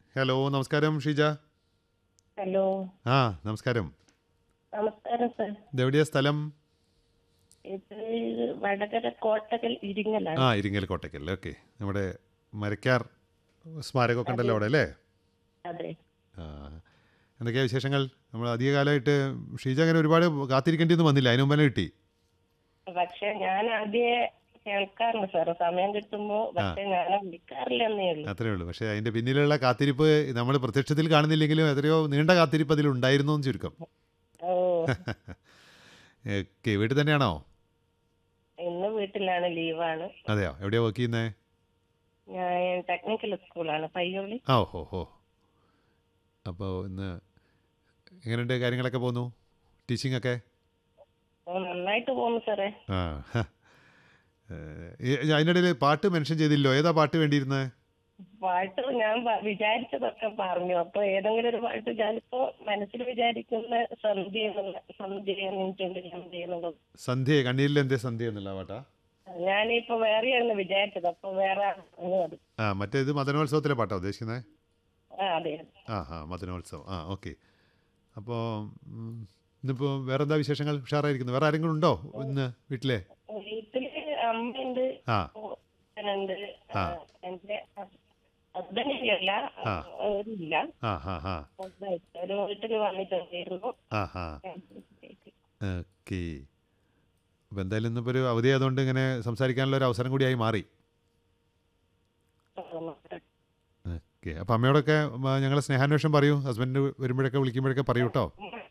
Hello നമസ്കാരം Sheeja hello ആ നമസ്കാരം നമസ്കാരം സർ ഇതെവിടെയാ സ്ഥലം ഇത് വടകര കോട്ടകൽ ഇരിങ്ങലാണ് ആ ഇരിങ്ങൽ കോട്ടയ്ക്കൽ ഓക്കെ നമ്മുടെ മരക്കാർ സ്മാരകമൊക്കെ ഉണ്ടല്ലോ അവിടെ അല്ലേ അതെ ആ എന്തൊക്കെയാ വിശേഷങ്ങൾ നമ്മൾ അധിക കാലമായിട്ട് ഷീജ അങ്ങനെ ഒരുപാട് കാത്തിരിക്കേണ്ടിയൊന്നും വന്നില്ല അതിന് മുമ്പേ കിട്ടി പക്ഷെ ഞാൻ ആദ്യമേ കേൾക്കാറുണ്ട് സാർ സമയം കിട്ടുമ്പോ പക്ഷെ ഞാൻ വിളിക്കാറില്ലെന്നേ ഉള്ളൂ അത്രേ ഉള്ളൂ പക്ഷേ അതിൻ്റെ പിന്നിലുള്ള കാത്തിരിപ്പ് നമ്മൾ പ്രത്യക്ഷത്തിൽ കാണുന്നില്ലെങ്കിലും എത്രയോ നീണ്ട കാത്തിരിപ്പ് അതിൽ ഉണ്ടായിരുന്നു എന്ന് ചുരുക്കം ഓ ഓക്കെ വീട്ടിൽ തന്നെയാണോ ഇന്ന് വീട്ടിലാണ് ലീവാണ് അതെയോ എവിടെയാ വർക്ക് ചെയ്യുന്നത് ഞാൻ ടെക്നിക്കൽ സ്കൂളാണ് പയ്യോളി ആ ഓഹോ ഹോ അപ്പോൾ ഇന്ന് എങ്ങനെയുണ്ട് കാര്യങ്ങളൊക്കെ പോകുന്നു ടീച്ചിങ് ഒക്കെ ഓ നന്നായിട്ട് പോകുന്നു സാറേ ആ ഹ. ഏഹ്, ഈ- അതിനിടയിൽ പാട്ട് മെൻഷൻ ചെയ്തില്ലോ ഏതാ പാട്ട് വേണ്ടിയിരുന്നത് പാട്ട് ഞാൻ പ- വിചാരിച്ചതൊക്കെ പറഞ്ഞു അപ്പൊ ഏതെങ്കിലും ഒരു പാട്ട് ഞാനിപ്പോ മനസ്സിൽ വിചാരിക്കുന്ന സന്ധ്യ എന്നുള്ള സന്ധ്യ എന്നിട്ടുണ്ട് ഞാൻ ചെയ്യുന്നത് സന്ധ്യ കണ്ണീരിൽ എന്തേ സന്ധ്യ എന്നുള്ള പാട്ടാ ഞാനിപ്പോ വേറെയാണ് വിചാരിച്ചത് അപ്പൊ വേറെ ആണ് അത് ആ മറ്റേ ഇത് മദനോത്സവത്തിലെ പാട്ടാ ഉദ്ദേശിക്കുന്നത് ആ അതെ ആ ആ മദനോത്സവം ആ ഓക്കെ അപ്പോൾ ഇന്നിപ്പോൾ വേറെ എന്താ വിശേഷങ്ങൾ ഉഷാറായിരിക്കുന്നു വേറെ ആരെങ്കിലും ഉണ്ടോ ഇന്ന് വീട്ടിലെ വീട്ടില് അമ്മയുണ്ട് ആ അച്ഛനുണ്ട് ആ. എന്റെ ഹസ്ബൻഡില്ല ആ. ഇല്ല ആ ഹാ ഹാ ഒരു വീട്ടിൽ വന്നിട്ടുണ്ടായിരുന്നു ആ ഹാ ഓക്കെ അപ്പോൾ എന്തായാലും ഇന്നിപ്പോൾ ഒരു അവധി ആയതുകൊണ്ട് ഇങ്ങനെ സംസാരിക്കാനുള്ള ഒരു അവസരം കൂടിയായി മാറി ഓക്കെ അപ്പോൾ അമ്മയോടൊക്കെ മ, ഞങ്ങളെ സ്നേഹാന്വേഷണം പറയൂ ഹസ്ബൻഡ് വരുമ്പോഴൊക്കെ വിളിക്കുമ്പോഴൊക്കെ പറയൂ കേട്ടോ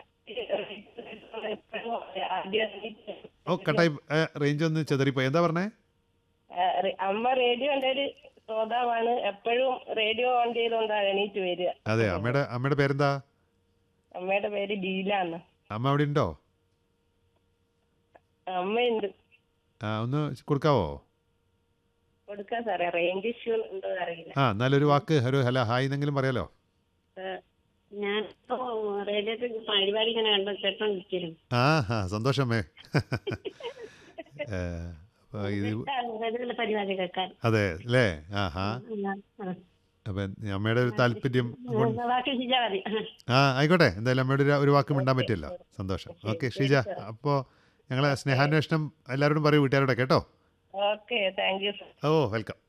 ആദ്യം ഓ കട്ടായി റേഞ്ച് ഒന്ന് ചെതറിപ്പോയി എന്താ പറഞ്ഞേ ആ, റെ- അമ്മ റേഡിയോ എൻ്റെ ഒരു ശ്രോതാവാണ് എപ്പോഴും റേഡിയോ ഓൺ ചെയ്തുകൊണ്ടാണ് എണീറ്റ് വരിക അതെ അമ്മയുടെ അമ്മയുടെ പേരെന്താ അമ്മയുടെ പേര് ഡീലാന്ന് അമ്മ അവിടെ ഉണ്ടോ അമ്മയുണ്ട് ആ ഒന്ന് കൊടുക്കാവോ കൊടുക്കാൻ സാറേ റേഞ്ച് ഇഷ്യൂ ഉണ്ടോ അറിയില്ല ആ എന്നാലൊരു വാക്ക് ഒരു ഹലോ ഹായ് എന്നെങ്കിലും പറയാലോ ഞാൻ റേഡിയോത്തിൽ പരിപാടി ഇങ്ങനെ കണ്ടു കേട്ടോണ്ടിരിക്കുന്നു ആ ഹാ സന്തോഷമേ ഏ, അപ്പൊ ഇത് റേഡിയോയിലെ പരിപാടി കേൾക്കാൻ അതെ അല്ലേ ആ ഹാ അപ്പം അമ്മയുടെ ഒരു താല്പര്യം കൊണ്ട് ബാക്കി ശരിയാ മതി ആ ആയിക്കോട്ടെ എന്തായാലും അമ്മയുടെ ഒരു- ഒരു വാക്ക് മിണ്ടാൻ പറ്റിയല്ലോ സന്തോഷം ഓക്കെ ഷീജ അപ്പോൾ ഞങ്ങളെ സ്നേഹാന്വേഷണം എല്ലാവരോടും പറയൂ വീട്ടുകാരോടെ കേട്ടോ okay thank you oh welcome